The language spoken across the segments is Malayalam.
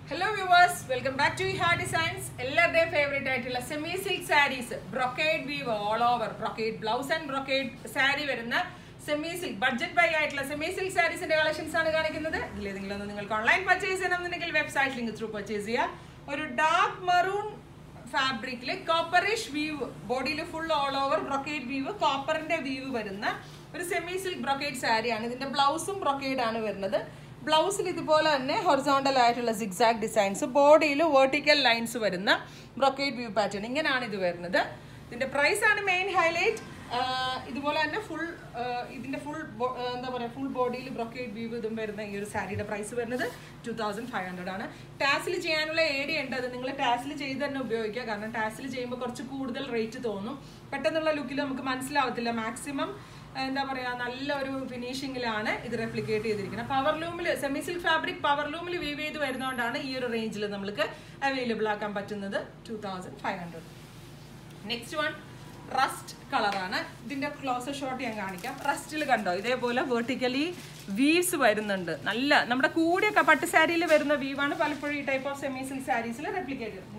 hello viewers welcome back to Ha designs എല്ലാവരുടെയും ഫേവറേറ്റ് ആയിട്ടുള്ള semi silk saris brocade weave all over brocade blouse and brocade sari വരുന്ന സെമി സിൽക്ക് ബഡ്ജറ്റ് ബൈ ആയിട്ടുള്ള സെമി സിൽക്ക് സാരീസിന്റെ കളക്ഷൻസ് ആണ് കാണിക്കുന്നത് ഇതിലേതെങ്കിലും ഒന്ന് നിങ്ങൾക്ക് ഓൺലൈൻ പർച്ചേസ് ചെയ്യണമെന്നുണ്ടെങ്കിൽ വെബ്സൈറ്റ് ലിങ്ക് ത്രൂ പർച്ചേസ് ചെയ്യുക ഒരു ഡാർക്ക് മറൂൺ ഫാബ്രിക്കിൽ കോപ്പറിഷ് വീവ് ബോഡിയിൽ full all over brocade weave കോപ്പറിന്റെ വീവ് വരുന്ന ഒരു സെമി സിൽക്ക് ബ്രൊക്കേഡ് സാരിയാണ് ഇതിന്റെ ബ്ലൗസും ബ്രൊക്കേഡ് ആണ് വരുന്നത് ബ്ലൗസിൽ ഇതുപോലെ തന്നെ ഹൊറിസോണ്ടൽ ആയിട്ടുള്ള സിക്സാക് ഡിസൈൻസ് ബോഡിയിൽ വേർട്ടിക്കൽ ലൈൻസ് വരുന്ന ബ്രൊക്കേഡ് വ്യൂ പാറ്റേൺ ഇങ്ങനെയാണ് ഇത് വരുന്നത് ഇതിന്റെ പ്രൈസ് ആണ് മെയിൻ ഹൈലൈറ്റ് ഇതുപോലെ തന്നെ ഫുൾ ഇതിന്റെ ഫുൾ എന്താ പറയുക ഫുൾ ബോഡിയിൽ ബ്രൊക്കേഡ് വ്യൂ ഇതും വരുന്ന ഈ ഒരു സാരിയുടെ പ്രൈസ് വരുന്നത് ടു തൗസൻഡ് ഫൈവ് ഹൺഡ്രഡ് ആണ് ടാസിൽ ചെയ്യാനുള്ള ഏരിയ ഉണ്ട് അത് നിങ്ങൾ ടാസിൽ ചെയ്ത് തന്നെ ഉപയോഗിക്കുക കാരണം ടാസിൽ ചെയ്യുമ്പോൾ കുറച്ച് കൂടുതൽ റേറ്റ് തോന്നും പെട്ടെന്നുള്ള ലുക്കിൽ നമുക്ക് മനസ്സിലാവത്തില്ല മാക്സിമം എന്താ പറയാ നല്ലൊരു ഫിനിഷിങ്ങിലാണ് ഇത് റെപ്ലിക്കേറ്റ് ചെയ്തിരിക്കുന്നത് പവർ ലൂമിൽ സെമി സിൽക്ക് ഫാബ്രിക് പവർ ലൂമിൽ വീവ് ചെയ്ത് വരുന്നതുകൊണ്ടാണ് ഈ ഒരു റേഞ്ചിൽ നമുക്ക് അവൈലബിൾ ആക്കാൻ പറ്റുന്നത് two thousand five hundred next one rust കളറാണ് ഇതിന്റെ ക്ലോസർ ഷോട്ട് ഞാൻ കാണിക്കാം റസ്റ്റിൽ കണ്ടോ ഇതേപോലെ വെർട്ടിക്കലി വീവ്സ് വരുന്നുണ്ട് നല്ല നമ്മുടെ കൂടിയ പട്ട് സാരിയിൽ വരുന്ന വീവാണ് പലപ്പോഴും ഈ ടൈപ്പ് ഓഫ് സെമി സിൽക്ക് സാരീസിൽ റെപ്ലിക്കേറ്റ് ചെയ്യുന്നത്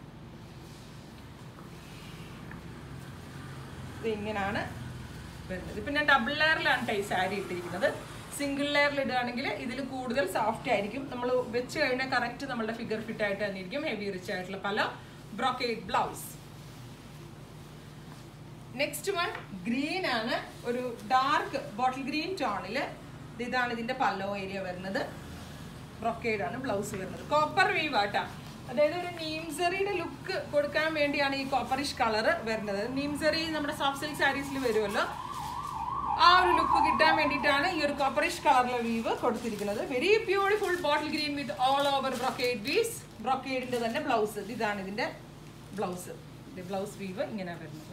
ഇത് ഇങ്ങനെയാണ് വരുന്നത് ഇപ്പം ഞാൻ ഡബിൾ ലെയറിലാണ് ഈ സാരി ഇട്ടിരിക്കുന്നത് സിംഗിൾ ലെയറിൽ ഇടുകയാണെങ്കിൽ ഇതിൽ കൂടുതൽ സോഫ്റ്റ് ആയിരിക്കും നമ്മൾ വെച്ച് കഴിഞ്ഞാൽ കറക്റ്റ് നമ്മളുടെ ഫിഗർ ഫിറ്റ് ആയിട്ട് തന്നെ ഇരിക്കും ഹെവി റിച്ച് ആയിട്ടുള്ള പല brocade blouse next one green ആണ് ഒരു ഡാർക്ക് ബോട്ടിൽ ഗ്രീൻ ടോണിൽ ഇതാണ് ഇതിന്റെ പല്ലോ ഏരിയ വരുന്നത് ബ്രൊക്കേഡ് ആണ് ബ്ലൗസ് വരുന്നത് കോപ്പർ വീവ് ആട്ടാ അതായത് ഒരു നീംസറിയുടെ ലുക്ക് കൊടുക്കാൻ വേണ്ടിയാണ് ഈ കോപ്പറിഷ് കളർ വരുന്നത് നീംസറി നമ്മുടെ സോഫ്റ്റ് സിൽക്ക് സാരീസിൽ വരുമല്ലോ ആ ഒരു ലുക്ക് കിട്ടാൻ വേണ്ടിയിട്ടാണ് ഈ ഒരു കോപ്പറിഷ് കളറിലെ വീവ് കൊടുത്തിരിക്കുന്നത് very beautiful bottle green with all over brocade weaves ബ്രൊക്കേഡിന്റെ തന്നെ ബ്ലൗസ് ഇതാണ് ഇതിന്റെ ബ്ലൗസ് ബ്ലൗസ് വീവ് ഇങ്ങനെ വരുന്നത്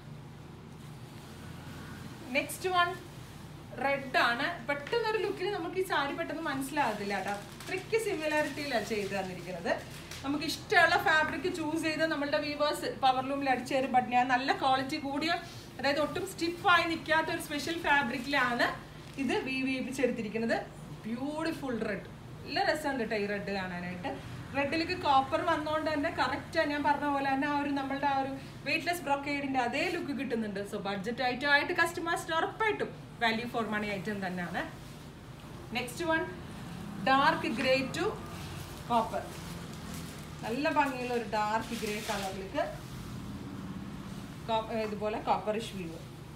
നെക്സ്റ്റ് വൺ റെഡ് ആണ് പെട്ടെന്ന് ഒരു ലുക്കിൽ നമുക്ക് ഈ സാരി പെട്ടെന്ന് മനസ്സിലാകത്തില്ല കേട്ടോ അത്രയ്ക്ക് സിമിലാരിറ്റിയിലാണ് ചെയ്ത് തന്നിരിക്കുന്നത് നമുക്ക് ഇഷ്ടമുള്ള ഫാബ്രിക് ചൂസ് ചെയ്ത് നമ്മളുടെ വീവേഴ്സ് പവർ ലൂമിൽ അടിച്ചു തരും ബട്ട് ഞാൻ നല്ല ക്വാളിറ്റി കൂടിയ അതായത് ഒട്ടും സ്റ്റിഫായി നിൽക്കാത്ത ഒരു സ്പെഷ്യൽ ഫാബ്രിക്കിലാണ് ഇത് വീവ് ചെയ്യിപ്പിച്ചെടുത്തിരിക്കുന്നത് ബ്യൂട്ടിഫുൾ റെഡ് നല്ല രസമുണ്ട് കേട്ടോ ഈ റെഡ് കാണാനായിട്ട് റെഡിലേക്ക് കോപ്പർ വന്നുകൊണ്ട് തന്നെ കറക്റ്റ് ഞാൻ പറഞ്ഞ പോലെ തന്നെ ആ ഒരു നമ്മളുടെ ആ ഒരു വെയിറ്റ്ലെസ് ബ്രൊക്കേഡിന്റെ അതേ ലുക്ക് കിട്ടുന്നുണ്ട് സോ ബഡ്ജറ്റ് ഐറ്റം ആയിട്ട് കസ്റ്റമേഴ്സിന് ഉറപ്പായിട്ടും വാല്യൂ ഫോർ മണി ഐറ്റം തന്നെയാണ് next one dark grey to copper നല്ല ഭംഗിയുള്ള ഒരു ഡാർക്ക് ഗ്രേ കളറിലേക്ക് ഇതുപോലെ കോപ്പറിഷ് വ്യൂ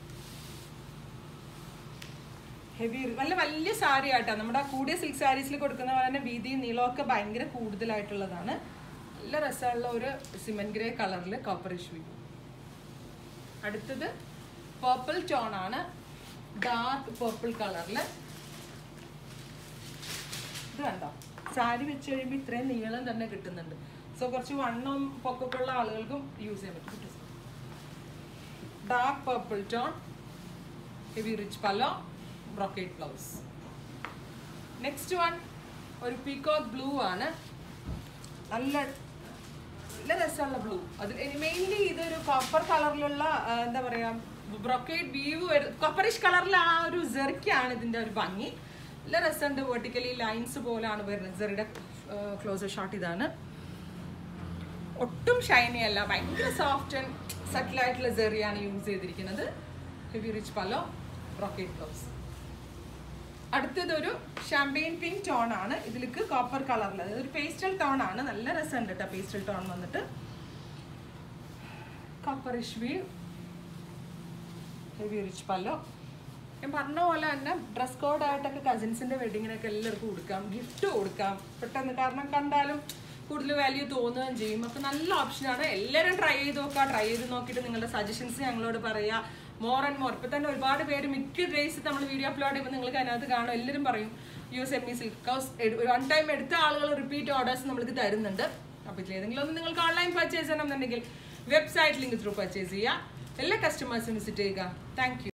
ഹെവി നല്ല വലിയ സാരി ആയിട്ടാണ് നമ്മുടെ കൂടിയ സിൽക്ക് സാരീസിൽ കൊടുക്കുന്ന പോലെ തന്നെ വീതിയും നീളമൊക്കെ ഭയങ്കര കൂടുതലായിട്ടുള്ളതാണ് നല്ല രസമുള്ള ഒരു സിമെന്റ് ഗ്രേ കളറിൽ കോപ്പറിഷ് വ്യൂ അടുത്തത് പേർപ്പിൾ ടോൺ ആണ് ഡാർക്ക് പേർപ്പിൾ കളറിൽ ഇത് കണ്ടോ സാരി വെച്ച് കഴിയുമ്പോൾ ഇത്രയും നീളം തന്നെ കിട്ടുന്നുണ്ട് സോ കുറച്ച് വണ്ണം പൊക്കമുള്ള ആളുകൾക്കും യൂസ് ചെയ്യാൻ പറ്റും dark purple tone heavy rich pallu brocade blouse next one ഒരു പീക്കോക്ക് ബ്ലൂ ആണ് നല്ല നല്ല രസമുള്ള ബ്ലൂ അതിൽ മെയിൻലി ഇതൊരു കോപ്പർ കളറിലുള്ള എന്താ പറയാ ബ്രൊക്കേഡ് വീവ് കോപ്പറിഷ് കളറിൽ ആ ഒരു ജെറിക്കാണ് ഇതിന്റെ ഒരു ഭംഗി നല്ല രസമുണ്ട് വെർട്ടിക്കലി ലൈൻസ് പോലാണ് വരുന്നത് ജെറിയുടെ ക്ലോസർ ഷോട്ട് ഇതാണ് ഒട്ടും ഷൈനി അല്ല ഭയങ്കര സോഫ്റ്റ് ആൻഡ് സറ്റിൽ ആയിട്ടുള്ള ജെറിയാണ് യൂസ് ചെയ്തിരിക്കുന്നത് heavy rich pallu brocade blouse അടുത്തതൊരു ഷാമ്പെയിൻ പിങ്ക് ടോൺ ആണ് ഇതിലേക്ക് കോപ്പർ കളറിൽ അതായത് ഒരു പേസ്റ്റൽ ടോൺ ആണ് നല്ല രസമുണ്ട് കേട്ടോ പേസ്റ്റൽ ടോൺ വന്നിട്ട് copperish weave heavy rich pallu ഞാൻ പറഞ്ഞ പോലെ തന്നെ ഡ്രസ് കോഡ് ആയിട്ടൊക്കെ കസിൻസിന്റെ വെഡിങ്ങിനൊക്കെ എല്ലാവർക്കും കൊടുക്കാം ഗിഫ്റ്റ് കൊടുക്കാം പെട്ടെന്ന് കാരണം കണ്ടാലും കൂടുതൽ വാല്യൂ തോന്നുകയും ചെയ്യും അപ്പൊ നല്ല ഓപ്ഷനാണ് എല്ലാവരും ട്രൈ ചെയ്ത് നോക്കുക ട്രൈ ചെയ്ത് നോക്കിയിട്ട് നിങ്ങളുടെ സജഷൻസ് ഞങ്ങളോട് പറയുക മോർ ആൻഡ് മോർ ഇപ്പൊ തന്നെ ഒരുപാട് പേര് മിക്ക ഡേയ്സ് നമ്മൾ വീഡിയോ അപ്ലോഡ് ചെയ്യുമ്പോൾ നിങ്ങൾക്ക് അതിനകത്ത് കാണും എല്ലാവരും പറയും U S M E silk house one time എടുത്ത ആളുകൾ റിപ്പീറ്റ് ഓർഡേഴ്സ് നമ്മൾക്ക് തരുന്നുണ്ട് അപ്പോൾ ഏതെങ്കിലും ഒന്ന് നിങ്ങൾക്ക് ഓൺലൈൻ പർച്ചേസ് ചെയ്യണമെന്നുണ്ടെങ്കിൽ വെബ്സൈറ്റ് ലിങ്ക് ത്രൂ പർച്ചേസ് ചെയ്യുക എല്ലാ കസ്റ്റമേഴ്സും വിസിറ്റ് ചെയ്യുക താങ്ക്